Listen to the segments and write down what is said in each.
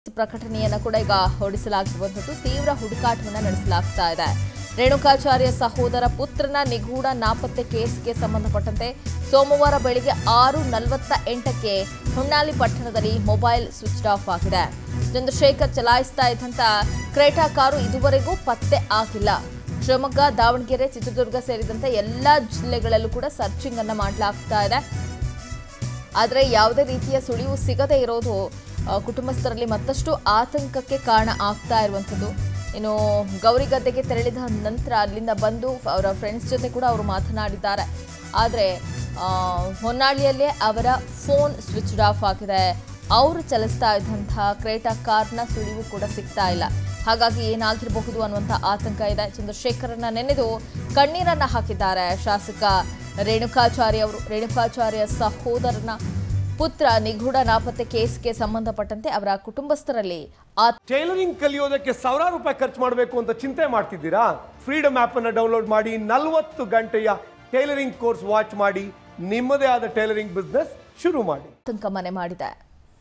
ಪ್ರಕಟಣೆಯನ್ನು ಕೂಡ ಈಗ ಹೊರಡಿಸಲಾಗಿರುವಂಥದ್ದು ತೀವ್ರ ಹುಡುಕಾಟವನ್ನು ನಡೆಸಲಾಗ್ತಾ ಇದೆ ರೇಣುಕಾಚಾರ್ಯ ಸಹೋದರ ಪುತ್ರನ ನಿಗೂಢ ನಾಪತ್ತೆ ಕೇಸ್ಗೆ ಸಂಬಂಧಪಟ್ಟಂತೆ ಸೋಮವಾರ ಬೆಳಿಗ್ಗೆ ಆರು ನಲವತ್ತ ಎಂಟಕ್ಕೆ ಹೊನ್ನಾಳಿ ಪಟ್ಟಣದಲ್ಲಿ ಮೊಬೈಲ್ ಸ್ವಿಚ್ ಆಫ್ ಆಗಿದೆ ಚಂದ್ರಶೇಖರ್ ಚಲಾಯಿಸ್ತಾ ಇದ್ದಂಥ ಕ್ರೇಟಾ ಕಾರು ಇದುವರೆಗೂ ಪತ್ತೆ ಆಗಿಲ್ಲ ಶಿವಮೊಗ್ಗ ದಾವಣಗೆರೆ ಚಿತ್ರದುರ್ಗ ಸೇರಿದಂತೆ ಎಲ್ಲ ಜಿಲ್ಲೆಗಳಲ್ಲೂ ಕೂಡ ಸರ್ಚಿಂಗ್ ಅನ್ನ ಮಾಡಲಾಗ್ತಾ ಇದೆ ಆದರೆ ಯಾವುದೇ ರೀತಿಯ ಸುಳಿವು ಸಿಗದೇ ಇರೋದು ಆ, ಕುಟುಂಬಸ್ಥರಲ್ಲಿ ಮತ್ತಷ್ಟು ಆತಂಕಕ್ಕೆ ಕಾರಣ ಆಗ್ತಾ ಇರುವಂಥದ್ದು ಇನ್ನು ಗೌರಿಗದ್ದೆಗೆ ತೆರಳಿದ ನಂತರ ಅಲ್ಲಿಂದ ಬಂದು ಅವರ ಫ್ರೆಂಡ್ಸ್ ಜೊತೆ ಕೂಡ ಅವರು ಮಾತನಾಡಿದ್ದಾರೆ ಆದರೆ ಹೊನ್ನಾಳಿಯಲ್ಲೇ ಅವರ ಫೋನ್ ಸ್ವಿಚ್ ಆಫ್ ಆಗಿದೆ ಅವರು ಚಲಿಸ್ತಾ ಇದ್ದಂತಹ ಕ್ರೇಟಾ ಕಾರ್ನ ಸುಳಿವು ಕೂಡ ಸಿಗ್ತಾ ಇಲ್ಲ ಹಾಗಾಗಿ ಏನಾಗಿರಬಹುದು ಅನ್ನುವಂಥ ಆತಂಕ ಇದೆ ಚಂದ್ರಶೇಖರನ್ನ ನೆನೆದು ಕಣ್ಣೀರನ್ನ ಹಾಕಿದ್ದಾರೆ ಶಾಸಕ ರೇಣುಕಾಚಾರ್ಯ ಅವರು ರೇಣುಕಾಚಾರ್ಯ ಸಹೋದರನ ಪುತ್ರ ನಿಗೂಢ ನಾಪತ್ತೆ ಕೇಸ್ಗೆ ಸಂಬಂಧಪಟ್ಟಂತೆ ಅವರ ಕುಟುಂಬಸ್ಥರಲ್ಲಿ ಆ ಟೈಲರಿಂಗ್ ಕಲಿಯೋದಕ್ಕೆ ಸಾವಿರಾರು ರೂಪಾಯಿ ಖರ್ಚು ಮಾಡಬೇಕು ಅಂತ ಚಿಂತೆ ಮಾಡ್ತಿದ್ದೀರಾ ಫ್ರೀಡಮ್ ಆಪ್ ಅನ್ನು ಡೌನ್ಲೋಡ್ ಮಾಡಿ ನಲವತ್ತು ಗಂಟೆಯ ಟೈಲರಿಂಗ್ ಕೋರ್ಸ್ ವಾಚ್ ಮಾಡಿ ನಿಮ್ಮದೇ ಆದ ಟೈಲರಿಂಗ್ ಬಿಸ್ನೆಸ್ ಶುರು ಮಾಡಿ ಆತಂಕ ಮನೆ ಮಾಡಿದೆ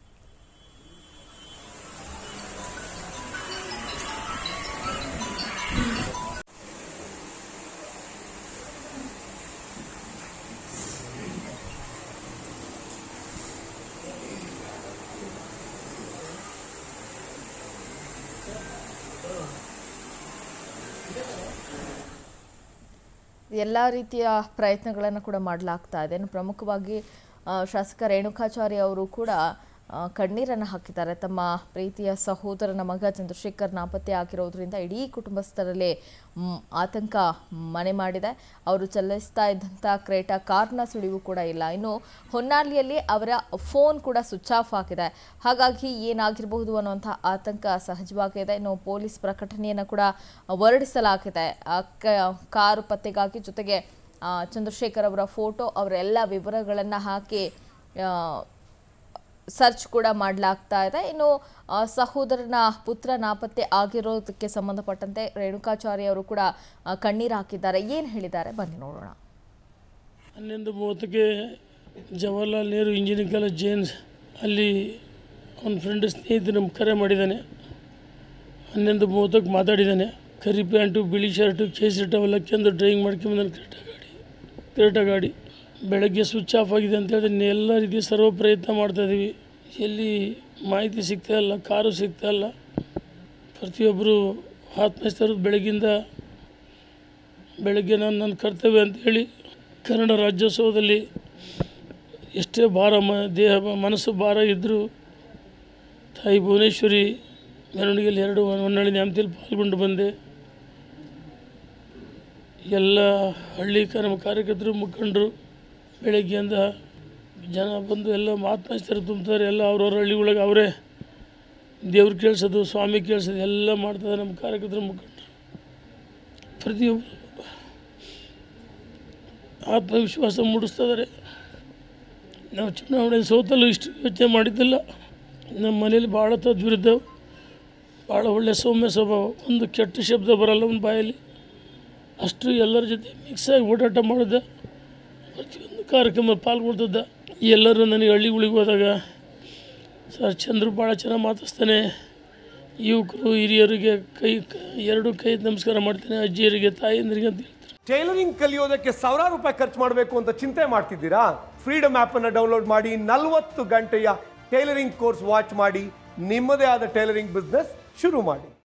ಎಲ್ಲ ರೀತಿಯ ಪ್ರಯತ್ನಗಳನ್ನು ಕೂಡ ಮಾಡಲಾಗ್ತಾ ಇದೆ ಇನ್ನು ಪ್ರಮುಖವಾಗಿ ಆ, ಶಾಸಕ ರೇಣುಕಾಚಾರ್ಯ ಅವರು ಕೂಡ ಆ, ಕಣ್ಣೀರನ್ನು ಹಾಕಿದ್ದಾರೆ ತಮ್ಮ ಪ್ರೀತಿಯ ಸಹೋದರನ ಮಗ ಚಂದ್ರಶೇಖರ್ ನಾಪತ್ತೆ ಆಗಿರೋದ್ರಿಂದ ಇಡೀ ಕುಟುಂಬಸ್ಥರಲ್ಲಿ ಮ್, ಆತಂಕ ಮನೆ ಮಾಡಿದೆ ಅವರು ಚಲಿಸ್ತಾ ಇದ್ದಂಥ ಕ್ರೇಟಾ ಕಾರ್ನ ಸುಳಿವು ಕೂಡ ಇಲ್ಲ ಇನ್ನು ಹೊನ್ನಾಳಿಯಲ್ಲಿ ಅವರ ಫೋನ್ ಕೂಡ ಸ್ವಿಚ್ ಆಫ್ ಆಗಿದೆ ಹಾಗಾಗಿ ಏನಾಗಿರಬಹುದು ಅನ್ನುವಂಥ ಆತಂಕ ಸಹಜವಾಗಿದೆ ಇನ್ನು ಪೊಲೀಸ್ ಪ್ರಕಟಣೆಯನ್ನು ಕೂಡ ಹೊರಡಿಸಲಾಗಿದೆ ಆ ಕ- ಕಾರು ಪತ್ತೆಗಾಗಿ ಜೊತೆಗೆ ಆ, ಚಂದ್ರಶೇಖರ್ ಅವರ ಫೋಟೋ ಅವರ ಎಲ್ಲ ವಿವರಗಳನ್ನು ಹಾಕಿ ಆ, ಸರ್ಚ್ ಕೂಡ ಮಾಡಲಾಗ್ತಾ ಇದೆ ಇನ್ನು ಆ, ಸಹೋದರನ ಪುತ್ರ ನಾಪತ್ತೆ ಆಗಿರೋದಕ್ಕೆ ಸಂಬಂಧಪಟ್ಟಂತೆ ರೇಣುಕಾಚಾರ್ಯ ಅವರು ಕೂಡ ಆ, ಕಣ್ಣೀರು ಹಾಕಿದ್ದಾರೆ ಏನು ಹೇಳಿದ್ದಾರೆ ಬನ್ನಿ ನೋಡೋಣ ಹನ್ನೊಂದು ಮೂವತ್ತಕ್ಕೆ ಜವಾಹರ್ಲಾಲ್ ನೆಹರು ಇಂಜಿನಿಯರಿಂಗ್ ಕಾಲೇಜ್ ಜೇನ್ಸ್ ಅಲ್ಲಿ ಅವನ ಫ್ರೆಂಡ್ ಸ್ನೇಹಿತ ನಮ್ಗೆ ಕರೆ ಮಾಡಿದ್ದಾನೆ ಹನ್ನೊಂದು ಮೂವತ್ತಕ್ಕೆ ಮಾತಾಡಿದ್ದಾನೆ ಕರಿ ಪ್ಯಾಂಟು ಬಿಳಿ ಶರ್ಟು ಕೇಸರಿ ಟವಲ್ ಹಾಕ್ಯಂದು ಡ್ರೈವಿಂಗ್ ಮಾಡ್ಕೊಂಬಂದಾನೆ ಕ್ರೇಟಾ ಗಾಡಿ ಕ್ರೇಟಾ ಗಾಡಿ ಬೆಳಗ್ಗೆ ಸ್ವಿಚ್ ಆಫ್ ಆಗಿದೆ ಅಂತ ಹೇಳಿ ಎಲ್ಲ ರೀತಿ ಸರ್ವ ಪ್ರಯತ್ನ ಮಾಡ್ತಾಯಿದ್ದೀವಿ ಎಲ್ಲಿ ಮಾಹಿತಿ ಸಿಗ್ತಾ ಇಲ್ಲ ಕಾರು ಸಿಗ್ತಾ ಇಲ್ಲ ಪ್ರತಿಯೊಬ್ಬರು ಆತ್ಮಹತ್ಯರು ಬೆಳಗಿಂದ ಬೆಳಗ್ಗೆ ನಾನು ನನ್ನ ಕರ್ತವ್ಯ ಅಂತೇಳಿ ಕನ್ನಡ ರಾಜ್ಯೋತ್ಸವದಲ್ಲಿ ಎಷ್ಟೇ ಭಾರ ಮ ದೇಹ ಮನಸ್ಸು ಭಾರ ಇದ್ದರೂ ತಾಯಿ ಭುವನೇಶ್ವರಿ ಮೆರವಣಿಗೆಯಲ್ಲಿ ಎರಡು ಹೊನ್ನಾಳಿ ನ್ಯಾಮತಿಯಲ್ಲಿ ಪಾಲ್ಗೊಂಡು ಬಂದೆ ಎಲ್ಲ ಹಳ್ಳಿ ಕ- ನಮ್ಮ ಕಾರ್ಯಕರ್ತರು ಮುಖಂಡರು ಬೆಳಗ್ಗೆಯಿಂದ ಜನ ಬಂದು ಎಲ್ಲ ಆತ್ಮಹತ್ಯರು ತುಂಬ್ತಾರೆ ಎಲ್ಲ ಅವ್ರವ್ರ ಹಳ್ಳಿ ಒಳಗೆ ಅವರೇ ದೇವ್ರು ಕೇಳಿಸೋದು ಸ್ವಾಮಿ ಕೇಳಿಸೋದು ಎಲ್ಲ ಮಾಡ್ತಾರೆ ನಮ್ಮ ಕಾರ್ಯಕರ್ತರು ಮುಖಂಡರು ಪ್ರತಿಯೊಬ್ಬರು ಆತ್ಮವಿಶ್ವಾಸ ಮೂಡಿಸ್ತಿದ್ದಾರೆ ನಾವು ಚುನಾವಣೆ ಸೋತಲ್ಲೂ ಇಷ್ಟು ಯೋಚನೆ ಮಾಡಿದ್ದಿಲ್ಲ ನಮ್ಮ ಮನೇಲಿ ಭಾಳ ತದ್ವಿರುದ್ಧ ಭಾಳ ಒಳ್ಳೆಯ ಸೌಮ್ಯ ಸ್ವಭಾವ ಒಂದು ಕೆಟ್ಟ ಶಬ್ದ ಬರಲ್ಲ ಅವನ ಬಾಯಲ್ಲಿ ಅಷ್ಟು ಎಲ್ಲರ ಜೊತೆ ಮಿಕ್ಸ್ ಆಗಿ ಓಡಾಟ ಮಾಡಿದ್ದ ಪ್ರತಿಯೊಂದು ಕಾರ್ಯಕ್ರಮ ಪಾಲ್ಗೊಳ್ತಿದ್ದ ಎಲ್ಲರೂ ನನಗೆ ಹಳ್ಳಿಗಳಿಗೆ ಹೋದಾಗ ಸರ್ ಚಂದ್ರು ಭಾಳ ಚೆನ್ನಾಗಿ ಮಾತಾಡ್ತಾನೆ ಯುವಕರು ಹಿರಿಯರಿಗೆ ಕೈ ಕ- ಎರಡು ಕೈ ನಮಸ್ಕಾರ ಮಾಡ್ತಾನೆ ಅಜ್ಜಿಯರಿಗೆ ತಾಯಂದಿರಿಗೆ ಅಂತ ಹೇಳ್ತಾರೆ ಟೈಲರಿಂಗ್ ಕಲಿಯೋದಕ್ಕೆ ಸಾವಿರಾರು ರೂಪಾಯಿ ಖರ್ಚು ಮಾಡಬೇಕು ಅಂತ ಚಿಂತೆ ಮಾಡ್ತಿದ್ದೀರಾ ಫ್ರೀಡಮ್ ಆಪ್ ಅನ್ನು ಡೌನ್ಲೋಡ್ ಮಾಡಿ ನಲವತ್ತು ಗಂಟೆಯ ಟೈಲರಿಂಗ್ ಕೋರ್ಸ್ ವಾಚ್ ಮಾಡಿ ನಿಮ್ಮದೇ ಆದ ಟೈಲರಿಂಗ್ ಬಿಸ್ನೆಸ್ ಶುರು ಮಾಡಿ